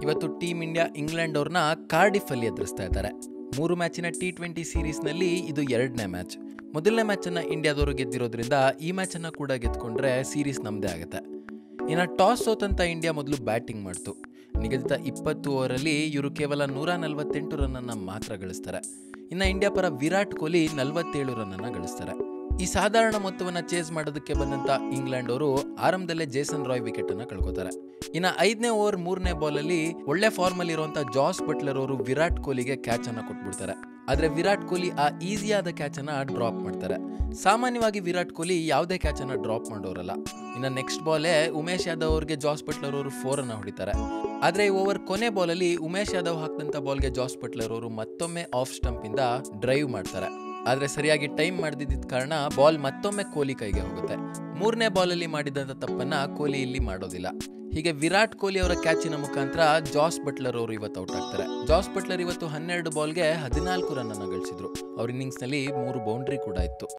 ಇವತ್ತು team India England ಅವ್ರನ್ನ Cardiff ಅಲ್ಲಿ ಎದುರಿಸ್ತಾ ಇದ್ದಾರೆ ಮೂರು ಮ್ಯಾಚಿನ ಟಿ ಟ್ವೆಂಟಿ ಸೀರೀಸ್ನಲ್ಲಿ ಇದು ಎರಡನೇ ಮ್ಯಾಚ್ ಮೊದಲನೇ ಮ್ಯಾಚನ್ನು ಇಂಡಿಯಾದವರು ಗೆದ್ದಿರೋದ್ರಿಂದ ಈ ಮ್ಯಾಚನ್ನು ಕೂಡ ಗೆದ್ಕೊಂಡ್ರೆ ಸೀರೀಸ್ ನಮ್ಮದೇ ಆಗುತ್ತೆ ಇನ್ನು ಟಾಸ್ ಸೋತಂತ ಇಂಡಿಯಾ ಮೊದಲು ಬ್ಯಾಟಿಂಗ್ ಮಾಡ್ತು ನಿಗದಿತ ಇಪ್ಪತ್ತು ಓವರಲ್ಲಿ ಇವರು ಕೇವಲ ನೂರ ನಲವತ್ತೆಂಟು ರನ್ನನ್ನು ಮಾತ್ರ ಗಳಿಸ್ತಾರೆ ಇನ್ನು ಇಂಡಿಯಾ ಪರ ವಿರಾಟ್ ಕೊಹ್ಲಿ ನಲವತ್ತೇಳು ರನ್ನನ್ನು ಗಳಿಸ್ತಾರೆ ಈ ಸಾಧಾರಣ ಮೊತ್ತವನ್ನು ಚೇಸ್ ಮಾಡೋದಕ್ಕೆ ಬಂದಂತ ಇಂಗ್ಲೆಂಡ್ ಅವರು ಆರಂಭದಲ್ಲೇ ಜೇಸನ್ ರಾಯ್ ವಿಕೆಟ್ ಅನ್ನ ಕಳ್ಕೊತಾರೆ ಇನ್ನು ಐದನೇ ಓವರ್ ಮೂರನೇ ಬಾಲಲ್ಲಿ ಒಳ್ಳೆ ಫಾರ್ಮ್ ಅಲ್ಲಿ ಇರುವಂತ ಜಾಸ್ ಬಟ್ಲರ್ ಅವರು ವಿರಾಟ್ ಕೊಹ್ಲಿಗೆ ಕ್ಯಾಚ್ ಅನ್ನ ಕೊಟ್ಬಿಡ್ತಾರೆ ಆದ್ರೆ ವಿರಾಟ್ ಕೊಹ್ಲಿ ಆ ಈಸಿಯಾದ ಕ್ಯಾಚ್ ಅನ್ನ ಡ್ರಾಪ್ ಮಾಡ್ತಾರೆ ಸಾಮಾನ್ಯವಾಗಿ ವಿರಾಟ್ ಕೊಹ್ಲಿ ಯಾವುದೇ ಕ್ಯಾಚ್ ಅನ್ನ ಡ್ರಾಪ್ ಮಾಡೋರಲ್ಲ ಇನ್ನು ನೆಕ್ಸ್ಟ್ ಬಾಲೇ ಉಮೇಶ್ ಯಾದವ್ ಅವ್ರಿಗೆ ಜಾಸ್ ಬಟ್ಲರ್ ಅವರು ಫೋರ್ ಅನ್ನ ಹೊಡಿತಾರೆ ಆದ್ರೆ ಈ ಓವರ್ ಕೊನೆ ಬಾಲಲ್ಲಿ ಉಮೇಶ್ ಯಾದವ್ ಹಾಕಿದಂತ ಬಾಲ್ಗೆ ಜಾಸ್ ಬಟ್ಲರ್ ಅವರು ಮತ್ತೊಮ್ಮೆ ಆಫ್ ಸ್ಟಂಪ್ ಇಂದ ಡ್ರೈವ್ ಮಾಡ್ತಾರೆ ಆದ್ರೆ ಸರಿಯಾಗಿ ಟೈಮ್ ಮಾಡದಿದ್ದ ಕಾರಣ ಬಾಲ್ ಮತ್ತೊಮ್ಮೆ ಕೊಹ್ಲಿ ಕೈಗೆ ಹೋಗುತ್ತೆ ಮೂರನೇ ಬಾಲಲ್ಲಿ ಮಾಡಿದಂಥ ತಪ್ಪನ್ನ ಕೊಹ್ಲಿ ಇಲ್ಲಿ ಮಾಡೋದಿಲ್ಲ ಹೀಗೆ ವಿರಾಟ್ ಕೊಹ್ಲಿ ಅವರ ಕ್ಯಾಚಿನ ಮುಖಾಂತರ ಜಾಸ್ ಬಟ್ಲರ್ ಅವರು ಇವತ್ತು ಔಟ್ ಆಗ್ತಾರೆ ಜಾಸ್ ಬಟ್ಲರ್ ಇವತ್ತು ಹನ್ನೆರಡು ಬಾಲ್ಗೆ ಹದಿನಾಲ್ಕು ರನ್ ಅನ್ನ ಗಳಿಸಿದ್ರು ಅವ್ರ ಇನ್ನಿಂಗ್ಸ್ ನಲ್ಲಿ ಮೂರು ಬೌಂಡ್ರಿ ಕೂಡ ಇತ್ತು